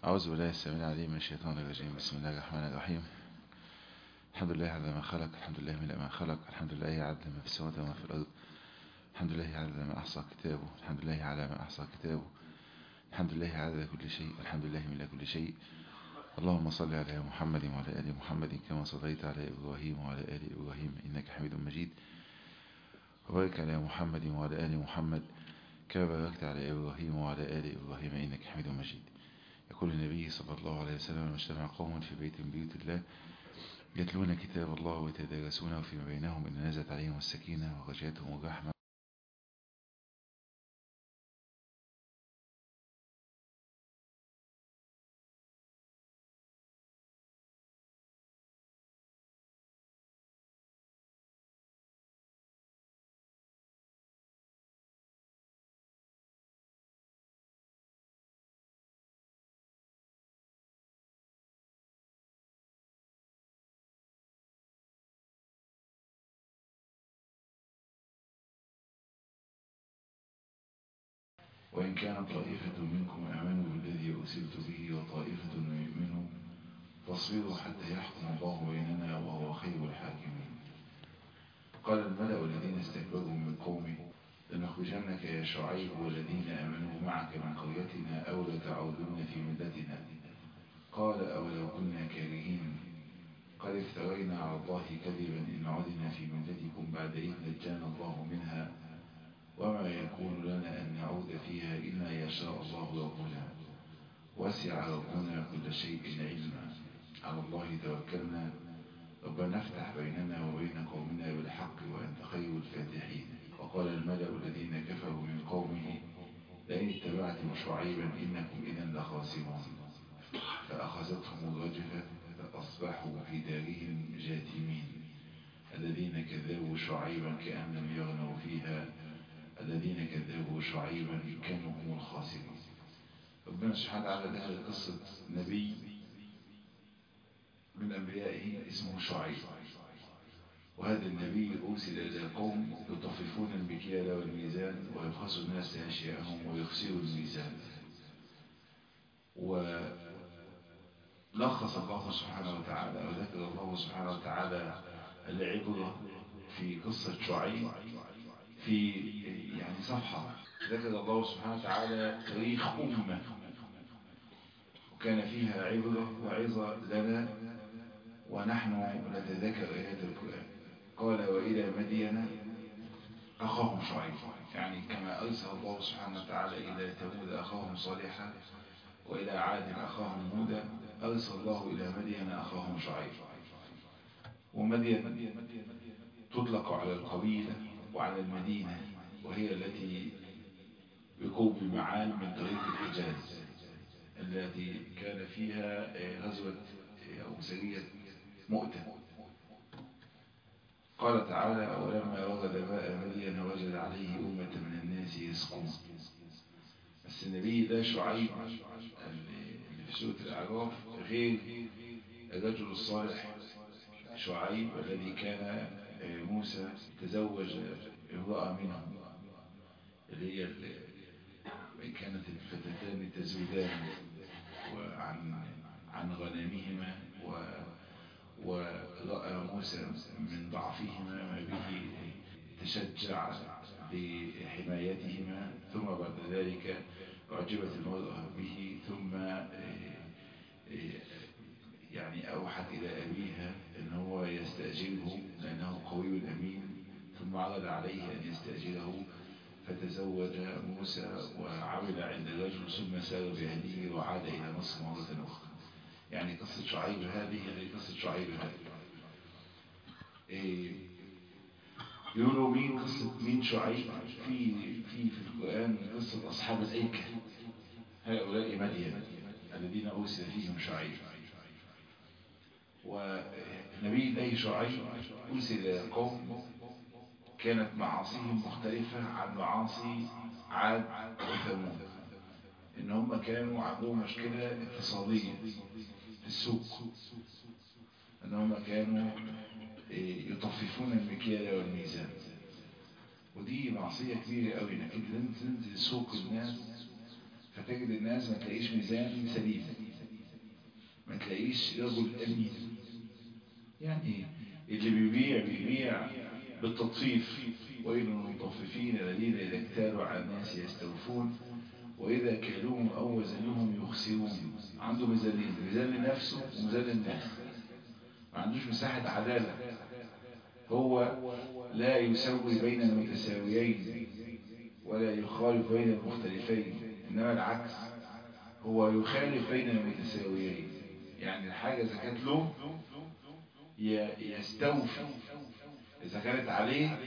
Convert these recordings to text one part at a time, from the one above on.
أعوذ بالله السميع العليم من الشيطان الرجيم بسم الله الرحمن الرحيم الحمد لله على ما خلق الحمد لله من ما خلق الحمد لله عدد ما في السماوات وما في الأرض الحمد لله عدد ما أحصى كتابه الحمد لله على ما أحصى كتابه الحمد لله عدد كل شيء الحمد لله من كل شيء اللهم صل على محمد وعلى آل محمد كما صليت على إبراهيم وعلى آل إبراهيم إنك حميد مجيد وبارك على محمد وعلى آل محمد كما باركت على إبراهيم وعلى آل إبراهيم إنك حميد مجيد يقول النبي صلى الله عليه وسلم اجتمع قوم في بيت من بيوت الله يتلون كتاب الله ويتدارسونه فيما بينهم إن نزلت عليهم السكينة وغشيتهم الرحمة وإن كانت طائفة منكم آمنوا بالذي أرسلت به وطائفة لم يؤمنوا فاصبروا حتى يحكم الله بيننا وهو خير الحاكمين قال الملأ الذين استكبروا من قومه لنخرجنك يا شعيب والذين آمنوا معك من قريتنا أو لتعودن في ملتنا قال أولو كنا كارهين قد افترينا على الله كذبا إن عدنا في ملتكم بعد إذ نجانا الله منها وما يكون لنا أن نعود فيها إلا يشاء الله ربنا وسع ربنا كل شيء علما على الله توكلنا ربنا افتح بيننا وبين قومنا بالحق وأنت خير الفاتحين وقال الملأ الذين كفروا من قومه لئن اتبعتم شعيبا إنكم إذا لخاسرون فأخذتهم الرجفة فأصبحوا في دارهم جاثمين الذين كذبوا شعيبا كأن لم يغنوا فيها الذين كذبوا شعيبا كانوا هم الخاسرين ربنا سبحانه وتعالى ذكر قصة نبي من أنبيائه اسمه شعيب وهذا النبي أرسل إلى قوم يطففون المكيال والميزان ويبخسوا الناس أشياءهم ويخسروا الميزان ولخص الله سبحانه وتعالى وذكر الله سبحانه وتعالى العبرة في قصة شعيب في يعني صفحة ذكر الله سبحانه وتعالى تاريخ أمة وكان فيها عبرة وعظة لنا ونحن نتذكر آيات القرآن قال وإلى مدين أخاهم شعيب يعني كما أرسل الله سبحانه وتعالى إلى ثمود أخاهم صالحا وإلى عاد أخاهم هودا أرسل الله إلى مدين أخاهم شعيب ومدين تطلق على القبيلة وعلى المدينة وهي التي بقوب معان من طريق الحجاز التي كان فيها غزوة أو سرية مؤتة قال تعالى ولما وجد ماء مدين وجد عليه أمة من الناس يسقون بس النبي ده شعيب اللي في سورة الأعراف غير الرجل الصالح شعيب الذي كان موسى تزوج امرأة منهم اللي هي كانت الفتاتان تزودان وعن عن غنمهما و ورأى موسى من ضعفهما ما به تشجع لحمايتهما ثم بعد ذلك أعجبت المرأة به ثم يعني أوحت إلى أبيها أن هو يستأجره لأنه قوي أمين ثم عرض عليه أن يستأجره فتزوج موسى وعمل عند الرجل ثم سار بهديه وعاد إلى مصر مرة أخرى يعني قصة شعيب هذه غير قصة شعيب هذه إيه يقولوا مين قصة مين شعيب في في في القرآن قصة أصحاب الأيكة هؤلاء مدين الذين أرسل فيهم شعيب ونبي الله شعيب أرسل قوم كانت معاصيهم مختلفة عن معاصي عاد وثمود إن هم كانوا عندهم مشكلة اقتصادية في السوق إن هم كانوا يطففون المكيال والميزان ودي معصية كبيرة قوي انك انت تنزل سوق الناس فتجد الناس ما تلاقيش ميزان سليم ما تلاقيش رجل أمين يعني ايه اللي بيبيع بيبيع بالتطفيف ويل للمطففين الذين إذا اكتالوا على الناس يستوفون وإذا كالوهم أو وزنوهم يخسرون عنده ميزانين ميزان لنفسه وميزان للناس ما عندوش مساحة عدالة هو لا يسوي بين المتساويين ولا يخالف بين المختلفين إنما العكس هو يخالف بين المتساويين يعني الحاجة إذا كانت له يستوفي إذا كانت عليه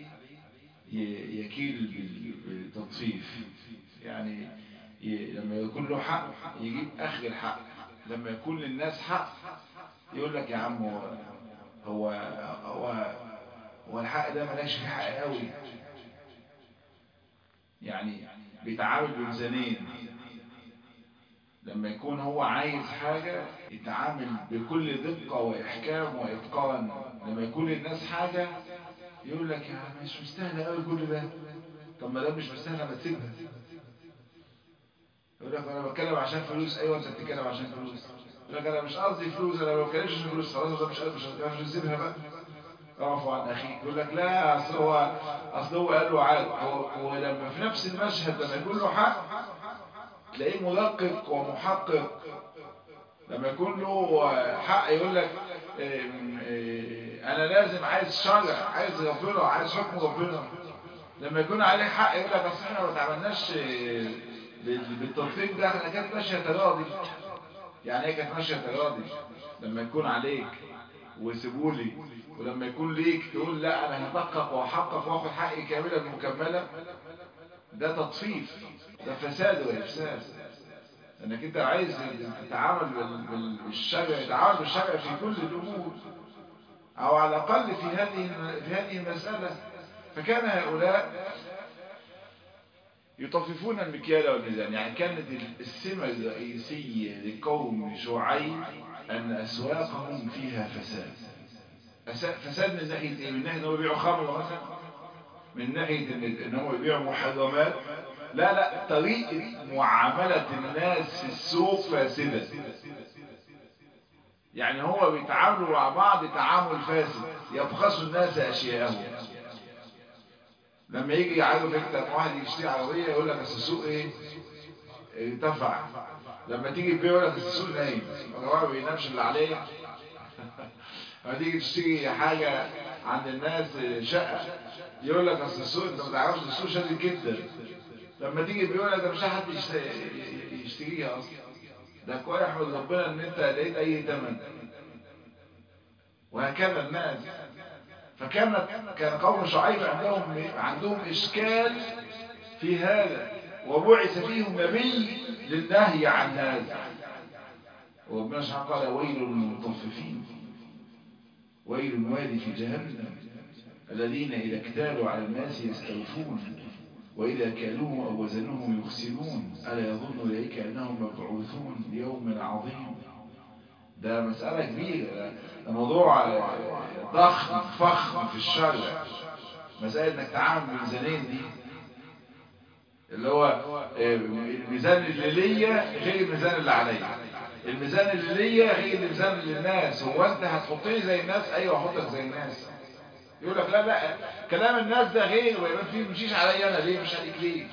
يكيل بالتطفيف يعني لما يكون له حق يجيب اخر الحق لما يكون للناس حق يقول لك يا عم هو هو هو, هو الحق ده ملاش فيه حق قوي يعني بيتعامل بميزانين لما يكون هو عايز حاجة يتعامل بكل دقة وإحكام وإتقان لما يكون للناس حاجة يقول لك يا مش مستاهلة قوي كل ده طب ما ده مش مستاهلة ما تسيبها يقول لك انا بتكلم عشان فلوس ايوه انت بتتكلم عشان فلوس يقول لك انا مش قصدي فلوس انا ما بتكلمش عشان فلوس خلاص ده مش مش مش نسيبها بقى اعفوا عن اخيك يقول لك لا اصل هو اصل هو قال له عاد هو لما في نفس المشهد لما يكون له حق تلاقيه مدقق ومحقق لما يكون له حق يقول لك إيه إيه انا لازم عايز شرع عايز ربنا عايز حكم ربنا لما يكون عليه حق يقول لك اصل احنا ما تعملناش بالتطبيق ده احنا كانت ماشيه تراضي يعني ايه كانت ماشيه تراضي لما يكون عليك وسيبولي ولما يكون ليك تقول لا انا هدقق واحقق واخد حقي كاملا مكملا ده تطفيف ده فساد وافساد انك انت عايز تتعامل بالشرع تتعامل بالشرع في كل الامور او على الاقل في هذه في هذه المساله فكان هؤلاء يطففون المكيال والميزان يعني كانت السمة الرئيسية لقوم شعيب أن أسواقهم فيها فساد فساد من ناحية إيه؟ من ناحية أنهم يبيعوا خمر مثلا من ناحية أنهم يبيعوا محرمات لا لا طريقة معاملة الناس في السوق فاسدة يعني هو بيتعاملوا مع بعض تعامل فاسد يبخسوا الناس أشياءهم لما يجي عارف انت واحد يشتري عربيه يقول لك اصل السوق ايه ارتفع لما تيجي تبيع يقول لك السوق نايم هو ما بينامش اللي عليه لما تيجي تشتري حاجه عند الناس شقه يقول لك اصل السوق انت ما تعرفش السوق شادد جدا لما تيجي بيقول لك ده مش حد يشتريها اصلا ده كويس احمد ربنا ان انت لقيت اي ثمن وهكذا الناس فكانت كان قوم شعيب عندهم عندهم إشكال في هذا وبعث فيهم نبي للنهي عن هذا وربنا سبحانه قال ويل للمطففين ويل وادي في جهنم الذين إذا اكتالوا على الناس يستوفون وإذا كالوهم أو وزنوهم يخسرون ألا يظن أولئك أنهم مبعوثون ليوم عظيم ده مسألة كبيرة ده موضوع ضخم فخم في الشرع مسألة انك تعامل بالميزانين دي اللي هو الميزان اللي ليا غير الميزان اللي عليا الميزان اللي ليا غير الميزان اللي للناس هو انت هتحطني زي الناس ايوه هحطك زي الناس يقول لك لا لا كلام الناس ده غير ويبقى فيه مشيش عليا انا ليه مش عليك ليه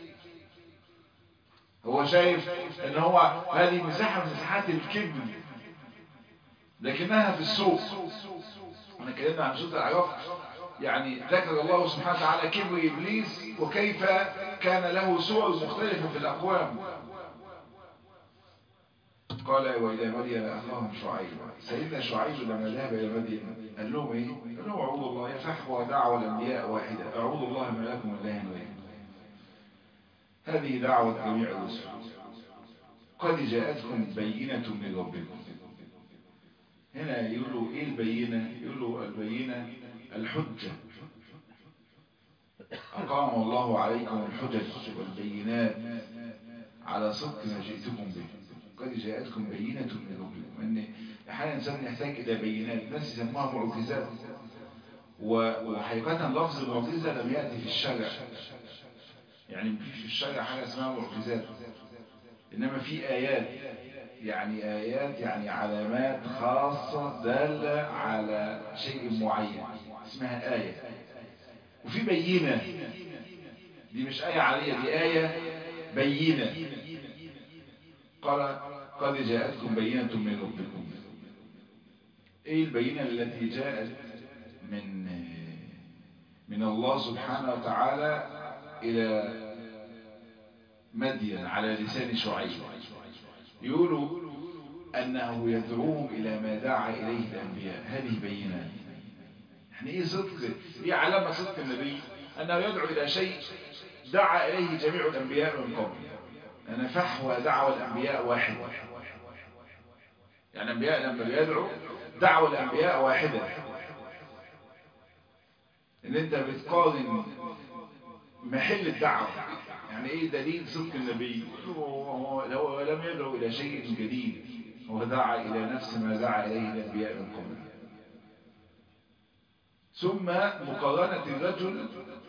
هو شايف ان هو هذه مساحة من مساحات الكذب لكنها في السوق احنا اتكلمنا عن سورة العراف يعني ذكر الله سبحانه وتعالى كبر ابليس وكيف كان له صور مختلفة في الاقوام قال وإلى مدين أخاهم شعيب سيدنا شعيب لما ذهب إلى مدين قال لهم إيه؟ قال لهم أعوذ الله يفحوى دعوة الأنبياء واحدة أعوذ الله ما لكم الله واحد هذه دعوة جميع الرسل قد جاءتكم بينة من ربكم هنا يقولوا ايه البينة يقولوا البينة الحجة أقام الله عليكم الحجج والبينات على صدق ما جئتكم به قد جاءتكم بينة من ربكم ان احيانا الانسان يحتاج الى بينات الناس يسموها معجزات وحقيقة لفظ المعجزة لم يأتي في الشرع يعني مفيش في الشرع حاجة اسمها معجزات انما في ايات يعني آيات يعني علامات خاصة دالة على شيء معين اسمها آية وفي بينة دي مش آية عادية دي آية بينة قال قد جاءتكم بينة من ربكم ايه البينة التي جاءت من من الله سبحانه وتعالى الى مدين على لسان شعيب يقولوا انه يدعوهم الى ما دعا اليه الانبياء هذه بينة يعني ايه صدق دي علامة صدق النبي انه يدعو الى شيء دعا اليه جميع الانبياء من قبل أنا فحوى دعوة الأنبياء واحد يعني الأنبياء لما بيدعوا دعوة الأنبياء واحدة إن أنت بتقارن محل الدعوة يعني إيه دليل صدق النبي هو, هو لم يدعو إلى شيء جديد هو دعا إلى نفس ما دعا إليه الأنبياء من قبل ثم مقارنة الرجل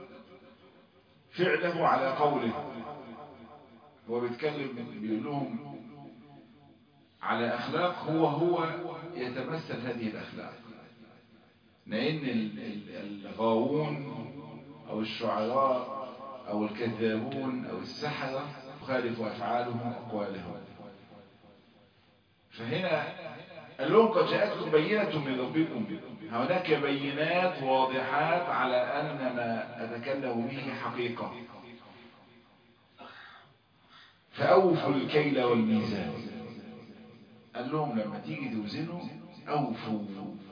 فعله على قوله هو بيتكلم بيقول لهم على أخلاق هو هو يتمثل هذه الأخلاق لأن الغاوون أو الشعراء أو الكذابون أو السحرة تخالف أفعالهم أقوالهم فهنا قال لهم قد جاءتكم بينة من ربكم هناك بينات واضحات على أن ما أتكلم به حقيقة فأوفوا الكيل والميزان قال لهم لما تيجي توزنوا أوفوا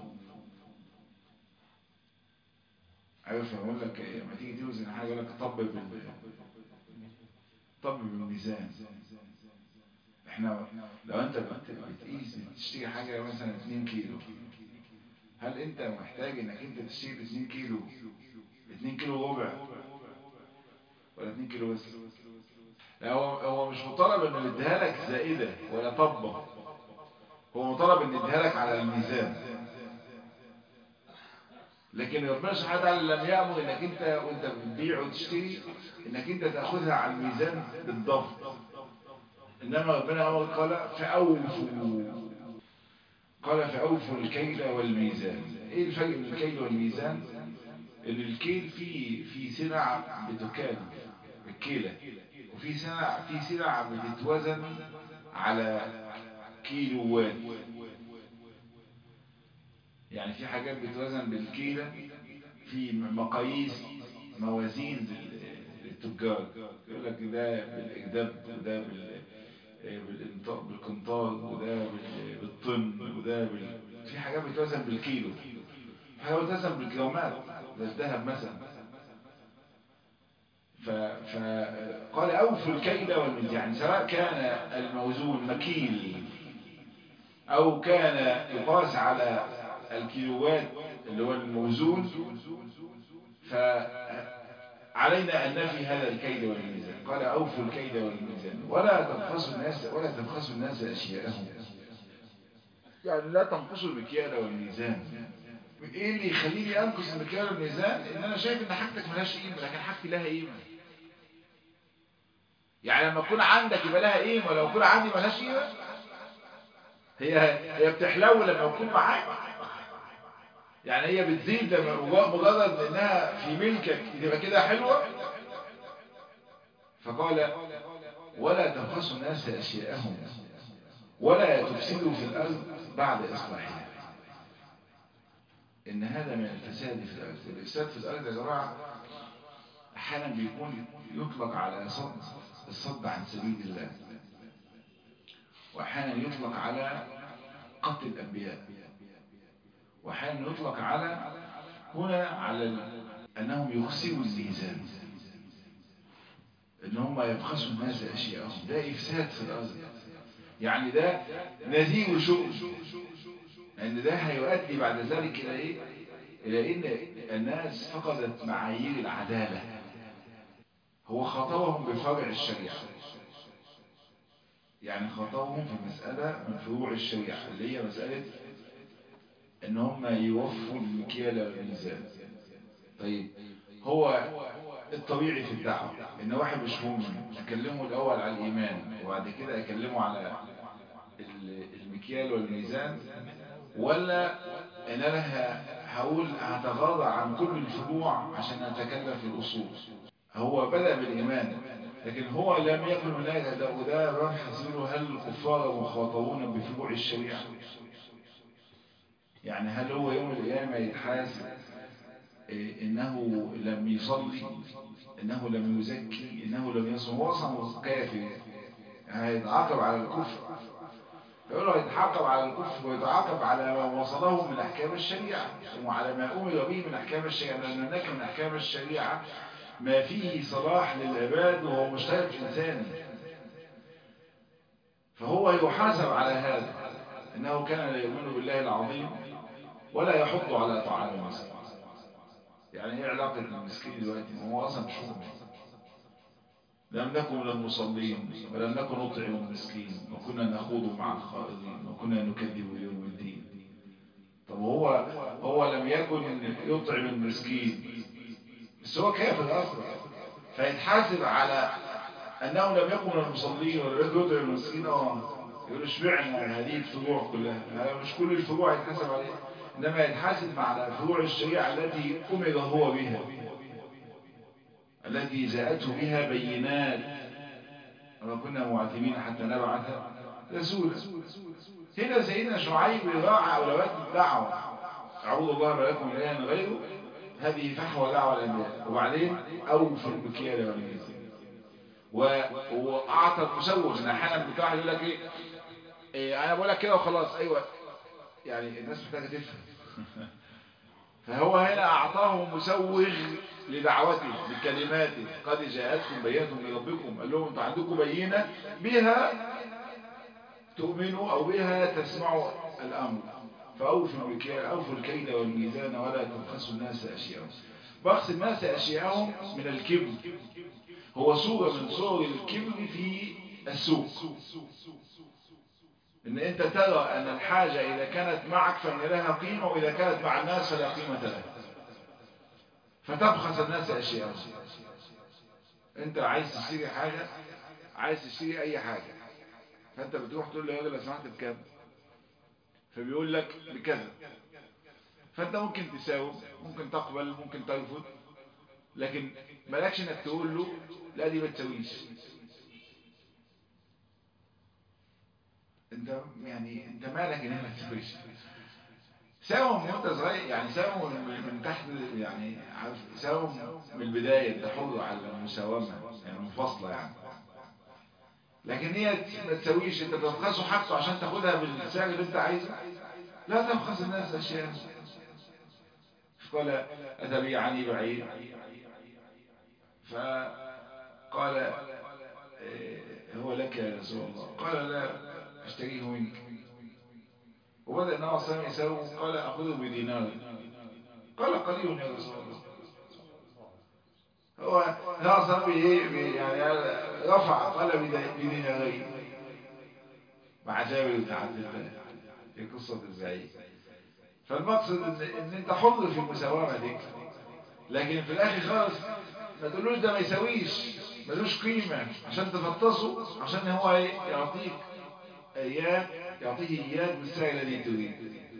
عارف يقول لك لما تيجي توزن حاجة يقول لك طب بال طب بالميزان احنا لو انت بتقيس بتشتري حاجة مثلا 2 كيلو هل انت محتاج انك انت تشتري 2 كيلو 2 كيلو ربع ولا 2 كيلو بس هو هو مش مطالب انه يديها لك زائده ولا طبه هو مطالب انه يديها لك على الميزان لكن ربنا سبحانه وتعالى لم يامر انك انت وانت بتبيع وتشتري انك انت تاخذها على الميزان بالضبط انما ربنا امر قال فاوفوا قال فاوفوا الكيل والميزان ايه الفرق بين الكيل والميزان ان الكيل فيه في سلع بتكال الكيله وفي سلع في سلع بتتوزن على كيلوات يعني في حاجات بتوزن بالكيلة في مقاييس موازين للتجار يقول لك ده بالإجداب وده بالقنطار وده بالطن وده بال... في حاجات بتوزن بالكيلو في حاجات بتوزن بالجرامات زي الذهب مثلا فقال أوفوا الكيل والميزان يعني سواء كان الموزون مكيل أو كان يقاس على الكيلوات اللي هو الموزون فعلينا أن نفي هذا الكيل والميزان قال أوفوا الكيل والميزان ولا تنقصوا الناس ولا تبخسوا الناس أشياءهم يعني لا تنقصوا المكيال والميزان ايه اللي يخليني انقص المكيال والميزان ان انا شايف ان حاجتك ملهاش قيمه لكن حاجتي لها قيمه يعني لما تكون عندك يبقى لها قيمه ولو يكون عندي ملهاش قيمه هي هي بتحلو لما يكون معاك يعني هي بتزيد لما مجرد انها في ملكك تبقى كده حلوه فقال ولا تبخسوا الناس اشياءهم ولا تفسدوا في الارض بعد اصلاحها ان هذا من الفساد في الارض الافساد في الارض يا جماعه احيانا بيكون يطلق على صد الصد عن سبيل الله واحيانا يطلق على قتل الانبياء واحيانا يطلق على هنا على انهم يخسروا الميزان ان هم يبخسوا الناس اشياءهم ده افساد في الارض يعني ده نذير شؤم ان ده هيؤدي بعد ذلك الى ايه الى ان الناس فقدت معايير العدالة هو خاطبهم بفرع الشريعة يعني خاطبهم في مسألة من فروع الشريعة اللي هي مسألة ان هم يوفوا المكيال والميزان طيب هو الطبيعي في الدعوة ان واحد مش مؤمن اكلمه الاول على الايمان وبعد كده اكلمه على المكيال والميزان ولا ان انا هقول هتغاضى عن كل الفروع عشان اتكلم في الاصول هو بدأ بالايمان لكن هو لم يكن هناك ده وده راح يصير هل الكفار مخاطبون بفروع الشريعة يعني هل هو يوم القيامة يتحاسب انه لم يصلي انه لم يزكي انه لم يصوم هو اصلا كافر هيتعاقب على الكفر فيقول له يتعاقب على الكفر ويتعاقب على ما وصله من احكام الشريعه وعلى ما امر به من احكام الشريعه لان هناك من احكام الشريعه ما فيه صلاح للعباد وهو مشترك انساني فهو يحاسب على هذا انه كان لا يؤمن بالله العظيم ولا يحض على طعام المسكين يعني ايه علاقه المسكين دلوقتي هو اصلا مش مؤمن لم نكن من المصلين ولم نكن نطعم المسكين وكنا نخوض مع الخائضين وكنا نكذب بيوم الدين طب هو هو لم يكن يطعم المسكين بس هو كافر اصلا فيتحاسب على انه لم يكن من المصلين ولا يطعم المسكين اه يقول اشمعنى هذه الفروع كلها مش كل الفروع يتحاسب عليها انما يتحاسب على فروع الشريعه التي امر هو بها التي جاءته بها بينات وما كنا معتمين حتى نبعث رسولا هنا سيدنا شعيب راعى أولوات الدعوة أعوذ الله ما لكم إلها غيره هذه فحوى دعوة الأنبياء وبعدين أوفوا المكيال والميزان وأعطى المسوغ إن أحيانا بتاع يقول لك إيه, إيه أنا بقول لك كده وخلاص أيوه يعني الناس محتاجة تفهم فهو هنا أعطاهم مسوغ لدعوته بكلماته قد جاءتكم بينة من ربكم قال لهم انتوا عندكم بينة بها تؤمنوا او بها تسمعوا الامر فاوفوا الكيل اوفوا الكيل والميزان ولا تبخسوا الناس اشياءهم بخس الناس اشياءهم من الكبر هو صورة من صور الكبر في السوق ان انت ترى ان الحاجة اذا كانت معك فان لها قيمة واذا كانت مع الناس فلا قيمة لها فتبخس الناس اشياء انت عايز تشتري حاجة عايز تشتري اي حاجة فانت بتروح تقول له يا راجل لو سمحت بكام فبيقول لك بكذا فانت ممكن تساوم ممكن تقبل ممكن ترفض لكن مالكش انك تقول له لا دي ما تسويش انت يعني انت مالك انها ما تسويش ساوم وانت صغير يعني ساوم من تحت يعني عارف ساوم من البداية انت حر على المساومة يعني منفصلة يعني لكن هي ما تسويش انت تبخسه حقه عشان تاخدها بالسعر اللي انت عايزه لا تبخس الناس اشياء قال اتبيعني بعيد فقال هو لك يا رسول الله قال لا اشتريه منك وبدأ النبي صلى الله عليه وسلم يساوي قال أخذه بدينار قال قليل يا رسول الله هو النبي صلى الله يعني رفع قال بدينارين مع جابر بن عبد الله في قصة الزعيم فالمقصد ان, إن انت حر في المساومة دي لكن في الاخر خالص ما تقولوش ده ما يساويش ملوش قيمة عشان تفطسه عشان هو يعطيك اياه يعطيه إياه بالسعر الذي تريد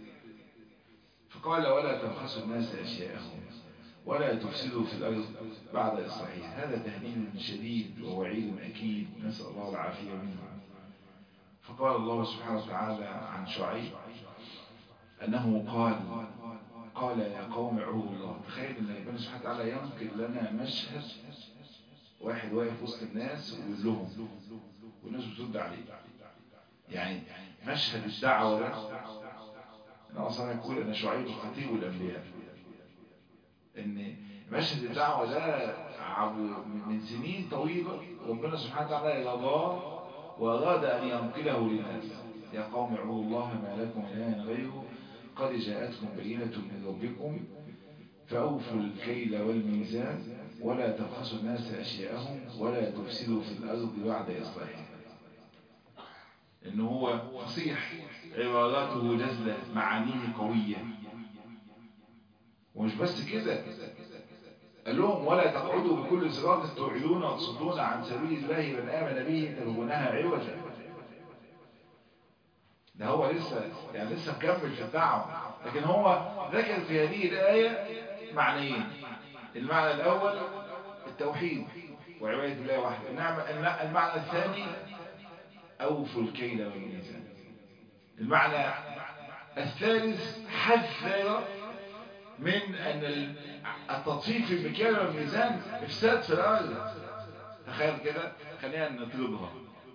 فقال ولا تبخسوا الناس أشياءهم ولا تفسدوا في الأرض بعد إصلاحها هذا تهديد شديد ووعيد أكيد نسأل الله العافية منه فقال الله سبحانه وتعالى عن شعيب أنه قال قال يا قوم اعبدوا الله تخيل أن ربنا سبحانه وتعالى ينقل لنا مشهد واحد واقف وسط الناس ويقول لهم والناس بترد عليه يعني مشهد الدعوة ده أنا أصلا يقول أن شعيب خطيب الأنبياء إن مشهد الدعوة ده من سنين طويلة ربنا سبحانه وتعالى رضاه وأراد أن ينقله للناس يا قوم اعبدوا الله ما لكم إله غيره قد جاءتكم بينة من ربكم فأوفوا الكيل والميزان ولا تبخسوا الناس أشياءهم ولا تفسدوا في الأرض بعد إصلاحها إن هو فصيح عباراته جزلة معانيه قوية ومش بس كده قال لهم ولا تقعدوا بكل صراط توعدون وتصدون عن سبيل الله من آمن به تبغونها عوجا ده هو لسه يعني لسه مكمل في الدعوة لكن هو ذكر في هذه الآية معنيين المعنى الأول التوحيد وعبادة الله وحده المعنى الثاني أوفوا الكيل والميزان المعنى الثالث حذر من أن التطفيف في المكيال والميزان إفساد في الأرض تخيل كده خلينا نطلبها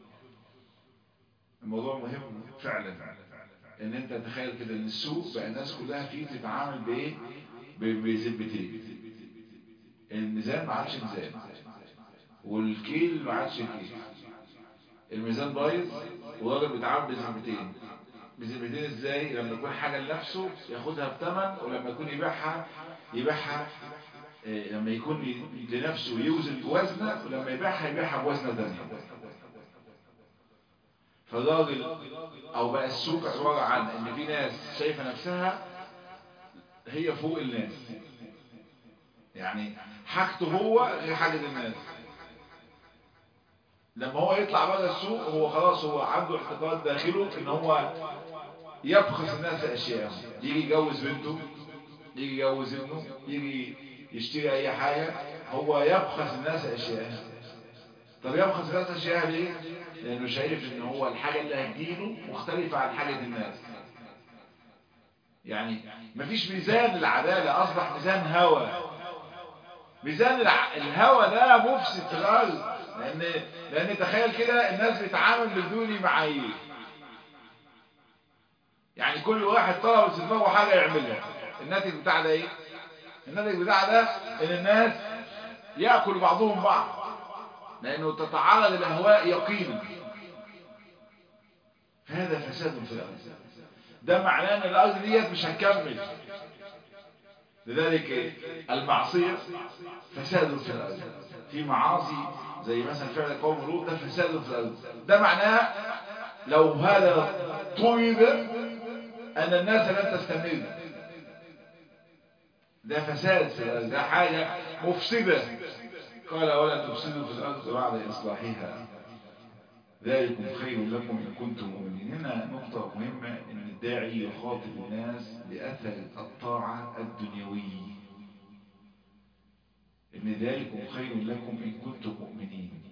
الموضوع مهم فعلا ان انت تخيل كده ان السوق بقى الناس كلها فيه تتعامل بايه بذبتين الميزان ما عادش ميزان والكيل ما عادش كيل الميزان بايظ والراجل بيتعامل بذمتين بذمتين ازاي لما يكون حاجه لنفسه ياخدها بثمن ولما يكون يبيعها يبيعها إيه لما يكون لنفسه يوزن بوزنه ولما يبيعها يبيعها بوزنه ثانيه فالراجل او بقى السوق عباره عن ان في ناس شايفه نفسها هي فوق الناس يعني حاجته هو غير حاجه الناس لما هو يطلع بره السوق هو خلاص هو عنده اعتقاد داخله ان هو يبخس الناس اشياء يجي يجوز بنته يجي يجوز ابنه يجي يشتري اي حاجة هو يبخس الناس اشياء طب يبخس الناس اشياء ليه لانه شايف ان هو الحاجة اللي هتجيله مختلفة عن حاجة الناس يعني مفيش ميزان للعدالة اصبح ميزان هوى ميزان الهوى ده مفسد في الارض لان لان تخيل كده الناس بتتعامل بدون معايير يعني كل واحد طلب في دماغه حاجه يعملها الناتج بتاع ده ايه الناتج بتاع ده ان الناس ياكل بعضهم بعض لانه تتعرض الاهواء يقينا فهذا فساد في الارض ده معناه ان الارض ديت مش هتكمل لذلك المعصيه فساد في الارض في معاصي زي مثلا فعل قوم لوط ده فساد في الارض ده معناه لو هذا طويب ان الناس لن تستمر ده فساد في الارض ده حاجه مفسده قال ولا تفسدوا في الارض بعد اصلاحها ذلكم خير لكم ان كنتم مؤمنين هنا نقطه مهمه ان الداعي يخاطب الناس باثر الطاعه الدنيويه ان ذلكم خير لكم ان كنتم مؤمنين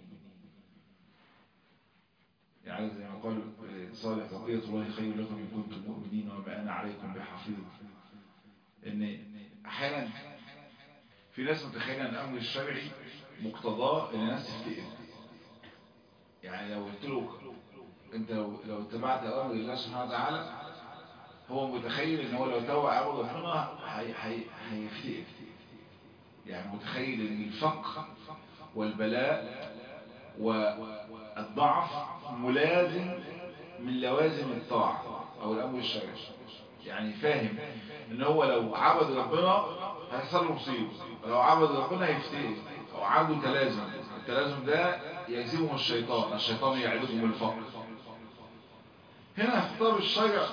يعني زي ما قال صالح بقية الله خير لكم ان كنتم مؤمنين وما انا عليكم بحفيظ ان احيانا في ناس متخيله ان الامر الشرعي مقتضاه ان الناس تفتقر يعني لو قلت له انت لو لو اتبعت امر الله سبحانه وتعالى هو متخيل ان هو لو توع امر ربنا هيفتقر يعني متخيل ان الفقر والبلاء والضعف ملازم من لوازم الطاعة او الامر الشرعي يعني فاهم ان هو لو عبد ربنا هيحصل له مصيبه لو عبد ربنا هيفتقر او عنده تلازم التلازم ده يلزمه الشيطان الشيطان يعدكم الفقر هنا خطاب الشرع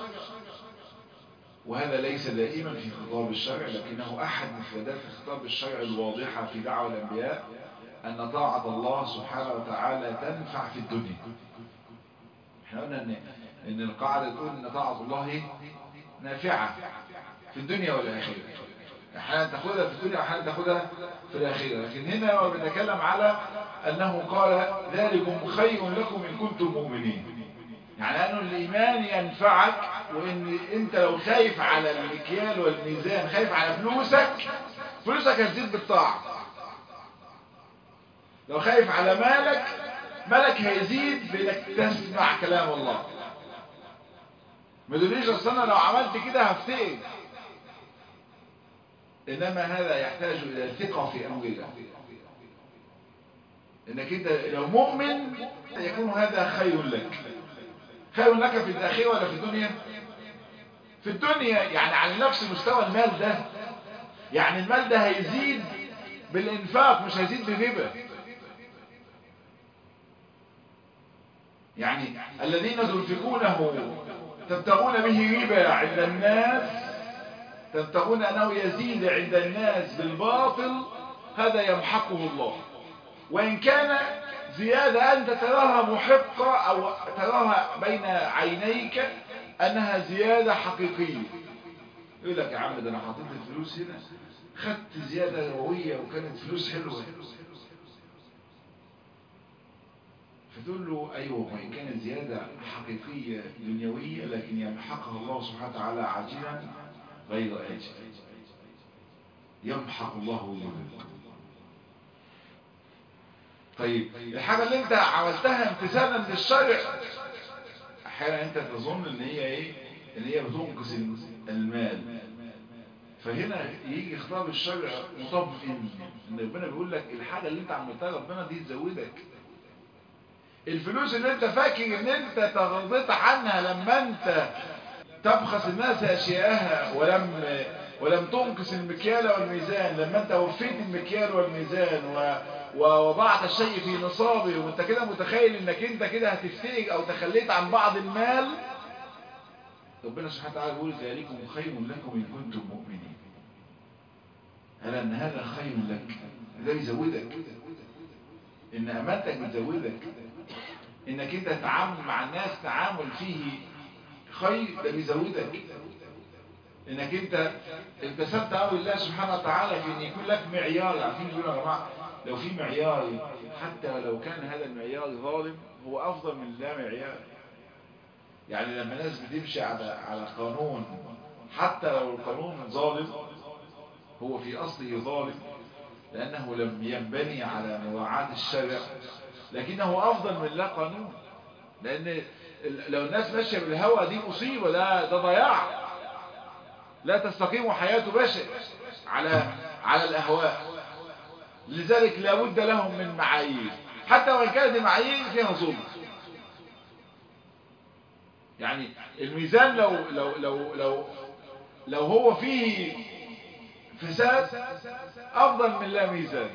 وهذا ليس دائما في خطاب الشرع لكنه أحد مفردات خطاب الشرع الواضحة في دعوة الأنبياء أن طاعة الله سبحانه وتعالى تنفع في الدنيا احنا قلنا ان, إن القاعدة تقول ان طاعة الله نافعة في الدنيا والآخرة احيانا تاخدها في الدنيا واحيانا تاخدها في الآخرة لكن هنا هو بيتكلم على أنه قال ذلكم خير لكم إن كنتم مؤمنين يعني أنه الإيمان ينفعك وإن أنت لو خايف على المكيال والميزان خايف على فلوسك فلوسك هتزيد بالطاعة لو خايف على مالك مالك هيزيد بانك تسمع كلام الله ما تقوليش اصل انا لو عملت كده هفتقر انما هذا يحتاج الى ثقة في امر الله انك انت لو مؤمن يكون هذا خير لك خير لك في الاخره ولا في الدنيا في الدنيا يعني على نفس مستوى المال ده يعني المال ده هيزيد بالانفاق مش هيزيد بالربا يعني الذين تنفقونه تبتغون به ربا عند الناس تبتغون انه يزيد عند الناس بالباطل هذا يمحقه الله وان كان زيادة انت تراها محقة او تراها بين عينيك انها زيادة حقيقية يقول لك يا عم ده انا حطيت الفلوس هنا خدت زيادة روية وكانت فلوس حلوة فتقول له ايوه وان كانت زيادة حقيقية دنيوية لكن يمحقها الله سبحانه وتعالى عاجلا غير آجل يمحق الله وجوده طيب الحاجة اللي انت عملتها امتثالا للشرع احيانا انت تظن ان هي ايه ان هي بتنقص المال فهنا يجي خطاب الشرع مطمئن ان ربنا بيقول لك الحاجة اللي انت عملتها ربنا دي تزودك الفلوس اللي انت فاكر ان انت تغضيت عنها لما انت تبخس الناس اشياءها ولم ولم تنقص المكيال والميزان لما انت وفيت المكيال والميزان و ووضعت الشيء في نصابه وانت كده متخيل انك انت كده هتفترق او تخليت عن بعض المال ربنا سبحانه وتعالى يقول ذلكم خير لكم ان كنتم مؤمنين هل ان هذا خير لك ده يزودك ان امانتك بتزودك انك انت تتعامل مع الناس تعامل فيه خير ده بيزودك انك انت امتثلت امر الله سبحانه وتعالى في ان يكون لك معيار عارفين يقولوا يا جماعه لو في معيار حتى لو كان هذا المعيار ظالم هو افضل من لا معيار يعني لما الناس بتمشي على على قانون حتى لو القانون ظالم هو في اصله ظالم لانه لم ينبني على مراعاة الشرع لكنه افضل من لا قانون لان لو الناس ماشيه بالهوى دي مصيبه ده ده ضياع لا تستقيم حياة بشر على على الاهواء لذلك لابد لهم من معايير حتى وان كانت المعايير فيها ظلم يعني الميزان لو لو لو لو لو هو فيه فساد افضل من لا ميزان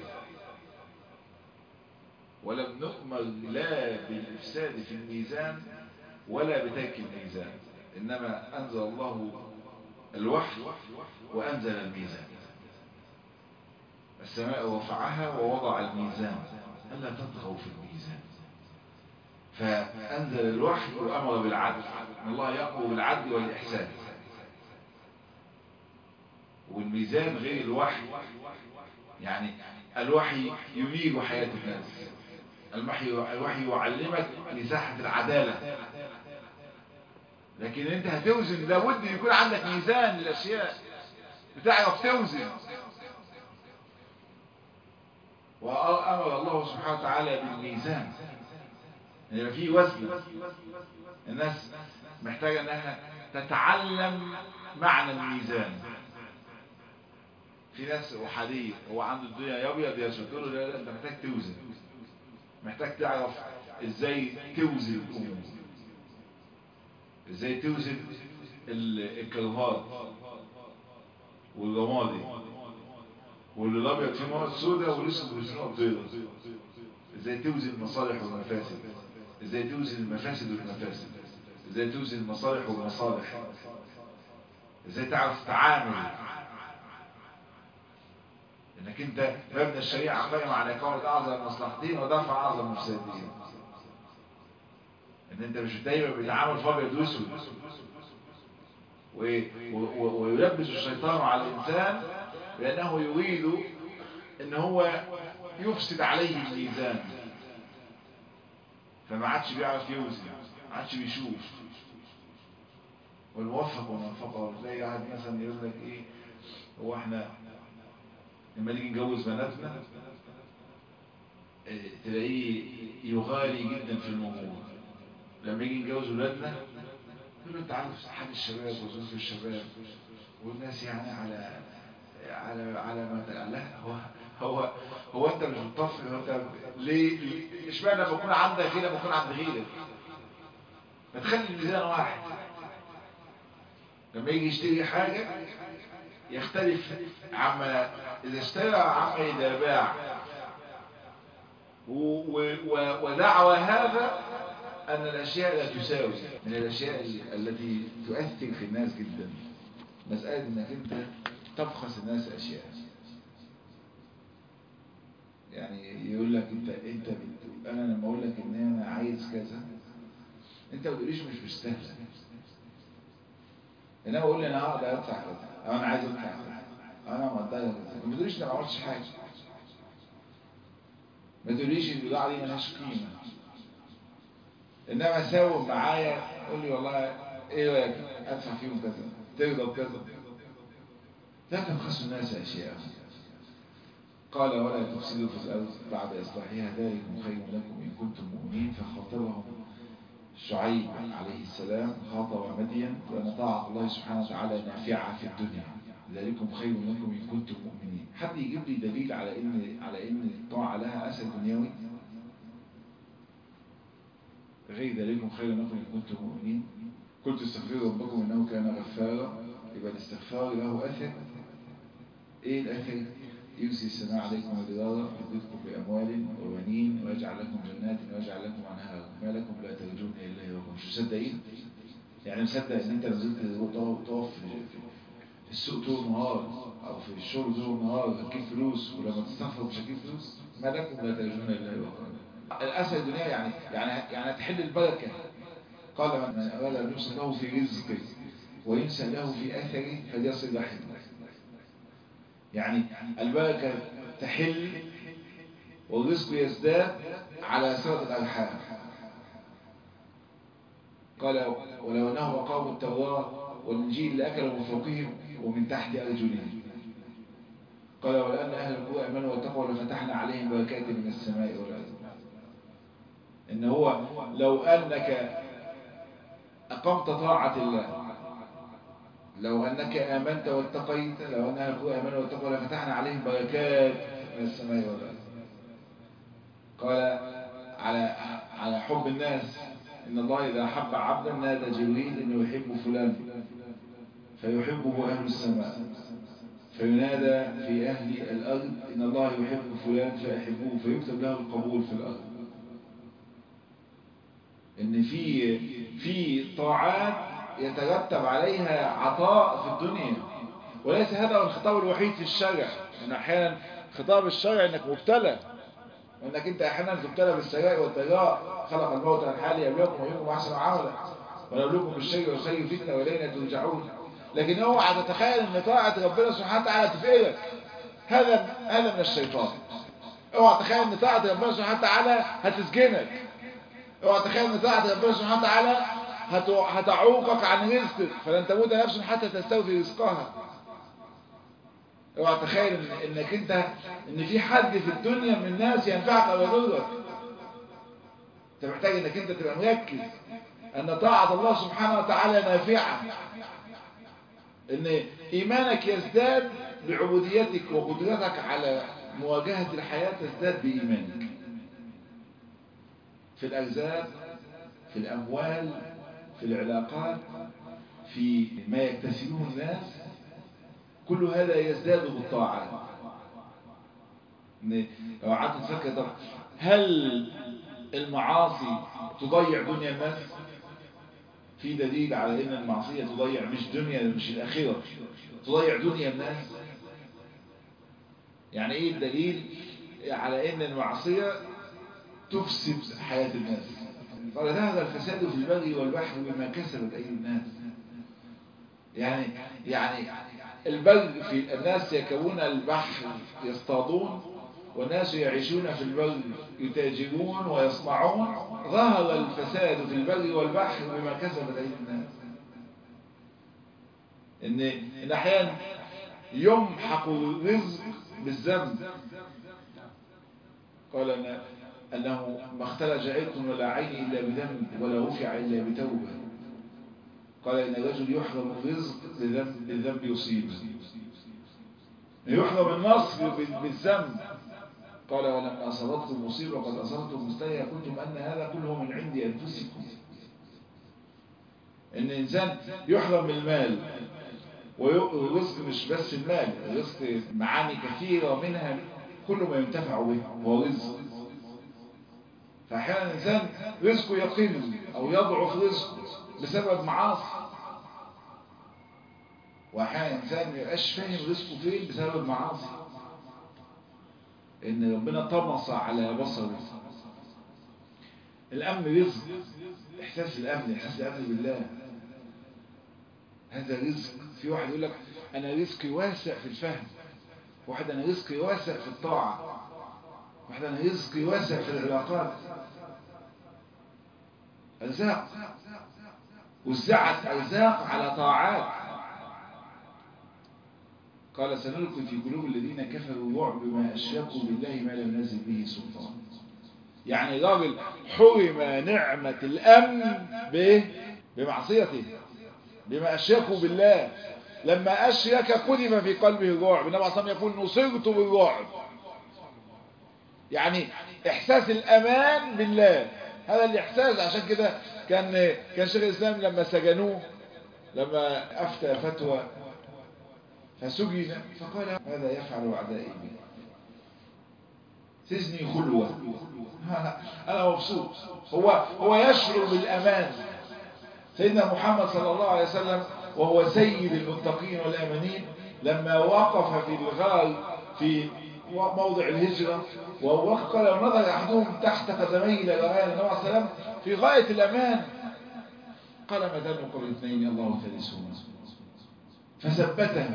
ولم نؤمر لا بالافساد في الميزان ولا بترك الميزان انما انزل الله الوحي وانزل الميزان السماء رفعها ووضع الميزان ألا تطغوا في الميزان فأنزل الوحي وأمر بالعدل إن الله يأمر بالعدل والإحسان والميزان غير الوحي يعني الوحي ينير حياة الناس الوحي الوحي يعلمك مساحة العدالة لكن انت هتوزن لابد يكون عندك ميزان للأشياء بتعرف توزن وأمر الله سبحانه وتعالى بالميزان ان يبقى فيه وزن الناس محتاجة انها تتعلم معنى الميزان في ناس وحدية هو عنده الدنيا يا ابيض يا اسود تقول له لا لا انت محتاج توزن محتاج تعرف ازاي توزن الامور ازاي توزن الكرهات والرمادي واللي الابيض فيه مواد سوداء والاسود فيه مواد بيضاء ازاي توزن المصالح والمفاسد ازاي توزن المفاسد والمفاسد ازاي توزن المصالح والمصالح ازاي تعرف تتعامل انك انت مبنى الشريعة قائم على إقامة اعظم مصلحتين ودفع اعظم مفسدين ان انت مش دايما بتعامل في ابيض واسود ويلبس الشيطان على الانسان لأنه يريد ان هو يفسد عليه الميزان فما عادش بيعرف يوزن ما عادش بيشوف والموفق والموفقة تلاقي واحد مثلا يقول لك ايه هو احنا لما نيجي نجوز بناتنا إيه تلاقيه يغالي جدا في الموضوع لما يجي نجوز ولادنا يقول له انت عارف حال الشباب وظروف الشباب والناس يعني على على على ما لا هو هو هو انت مش متطفل هو انت ليه اشمعنى لما يكون عندك غيرك لما يكون عند غيرك ما تخلي الميزان واحد لما يجي يشتري حاجة يختلف عما اذا اشترى عما اذا باع ودعوى هذا ان الاشياء لا تساوي من الاشياء التي تؤثر في الناس جدا مسألة انك انت تبخس الناس اشياء يعني يقول لك انت انت بت... انا لما اقول لك ان انا عايز كذا انت ما تقوليش مش مستاهل انما اقول لي انا هقدر ادفع كذا او انا عايز ادفع كذا أو انا مقدر كذا ما تقوليش انت ما عملتش حاجه ما تقوليش البضاعه دي ملهاش قيمه انما ساوم معايا قول لي والله ايه رايك ادفع فيهم كذا ترضى بكذا لا تبخسوا الناس اشياء قال ولا تفسدوا في الارض بعد اصلاحها ذلكم خير لكم ان كنتم مؤمنين فخاطبهم شعيب عليه السلام خاطب مدين وان طاعه الله سبحانه وتعالى نافعه في الدنيا ذلكم خير لكم ان كنتم مؤمنين حد يجيب لي دليل على ان على ان الطاعه لها اثر دنيوي غير ذلكم خير لكم ان كنتم مؤمنين قلت استغفروا ربكم انه كان غفارا يبقى الاستغفار له اثر ايه الاثر يرسل السماء عليكم مدرارا يمددكم باموال وبنين ويجعل لكم جنات ويجعل لكم انهارا ما لكم لا ترجون الا وكم مش مصدقين يعني مصدق ان انت نزلت تقف في السوق طول النهار او في الشغل طول النهار هتجيب فلوس ولما تستغفر مش هتجيب فلوس ما لكم لا ترجون الا وكم الاسد الدنيا يعني يعني يعني تحل البركه قال من اراد ان يوصل له في رزقه وينسى له في اثره فليصل رحمه يعني البركه تحل والرزق يزداد على صله الارحام قال ولو انهم اقاموا التوراه والانجيل لاكلوا من فوقهم ومن تحت ارجلهم قال ولان اهل القرى امنوا واتقوا لفتحنا عليهم بركات من السماء والارض ان هو لو انك اقمت طاعة الله لو انك امنت واتقيت لو ان اهل القرى امنوا واتقوا لفتحنا عليهم بركات من السماء والارض قال على على حب الناس ان الله اذا احب عبدا نادى جبريل انه يحب فلان فيحبه اهل السماء فينادى في اهل الارض ان الله يحب فلان فيحبوه فيكتب له القبول في الارض ان في في طاعات يترتب عليها عطاء في الدنيا وليس هذا هو الخطاب الوحيد في الشرع ان احيانا خطاب الشرع انك مبتلى وانك انت احيانا تبتلى بالسراء والضراء خلق الموت والحال يبلوكم ويوم احسن عملا ونبلوكم بالشر والخير فتنه والينا ترجعون لكن اوعى تتخيل ان طاعه ربنا سبحانه وتعالى تفقرك هذا هذا من الشيطان اوعى تتخيل ان طاعه ربنا سبحانه وتعالى هتسجنك اوعى تتخيل ان طاعه ربنا سبحانه وتعالى هتعوقك عن رزقك فلن تموت نفس حتى تستوفي رزقها اوعى تتخيل إن انك انت ان في حد في الدنيا من الناس ينفعك او يضرك انت محتاج انك انت تبقى مركز ان طاعه الله سبحانه وتعالى نافعه ان ايمانك يزداد بعبوديتك وقدرتك على مواجهه الحياه تزداد بايمانك في الارزاق في الاموال في العلاقات في ما يكتسبه الناس كل هذا يزداد بالطاعات لو قعدت تفكر طب هل المعاصي تضيع دنيا الناس في دليل على ان المعصية تضيع مش دنيا مش الاخرة تضيع دنيا الناس يعني ايه الدليل على ان المعصية تفسد حياة الناس قال ذهب الفساد في البغي والبحر بما كسبت ايدي الناس يعني يعني البغي في الناس يكون البحر يصطادون والناس يعيشون في البر يتاجرون ويصنعون ظهر الفساد في البر والبحر بما كسبت ايدي الناس ان ان احيانا يمحق الرزق بالذنب قال ان انه ما اختلج عرق ولا عين الا بذنب ولا رفع الا بتوبه قال ان الرجل يحرم الرزق بذنب بالذنب يصيبه يحرم النصر بالذنب قال ولما أصابتكم مصيبة وقد أصابتكم مستيئة قلتم أن هذا كله من عند أنفسكم إن الإنسان يحرم من المال والرزق مش بس المال الرزق معاني كثيرة منها كل ما ينتفع به هو رزق فأحيانا الإنسان رزقه يقل أو يضعف رزقه بسبب معاصي وأحيانا الإنسان ما يبقاش فاهم رزقه فين بسبب المعاصي ان ربنا طمس على بصره الامن رزق احساس الامن احساس الامن بالله هذا رزق في واحد يقول لك انا رزقي واسع في الفهم واحد انا رزقي واسع في الطاعة واحد انا رزقي واسع في العلاقات ارزاق وزعت ارزاق على طاعات قال سنلقي في قلوب الذين كفروا الرعب بما اشركوا بالله ما لم ينزل به سلطان يعني راجل حرم نعمة الامن بايه بمعصيته بما اشركوا بالله لما اشرك قذف في قلبه الرعب النبي عليه يقول نصرت بالرعب يعني احساس الامان بالله هذا الاحساس عشان كده كان كان شيخ الاسلام لما سجنوه لما افتى فتوى فسجن فقال ماذا يفعل اعدائي بي سجني خلوة انا مبسوط هو هو يشعر بالامان سيدنا محمد صلى الله عليه وسلم وهو سيد المتقين والامانين لما وقف في الغار في موضع الهجرة ووقف لو نظر أحدهم تحت قدميه إلى رأي النبي عليه السلام في غاية الأمان قال ما ذنب قبل اثنين الله ثالثهما فثبته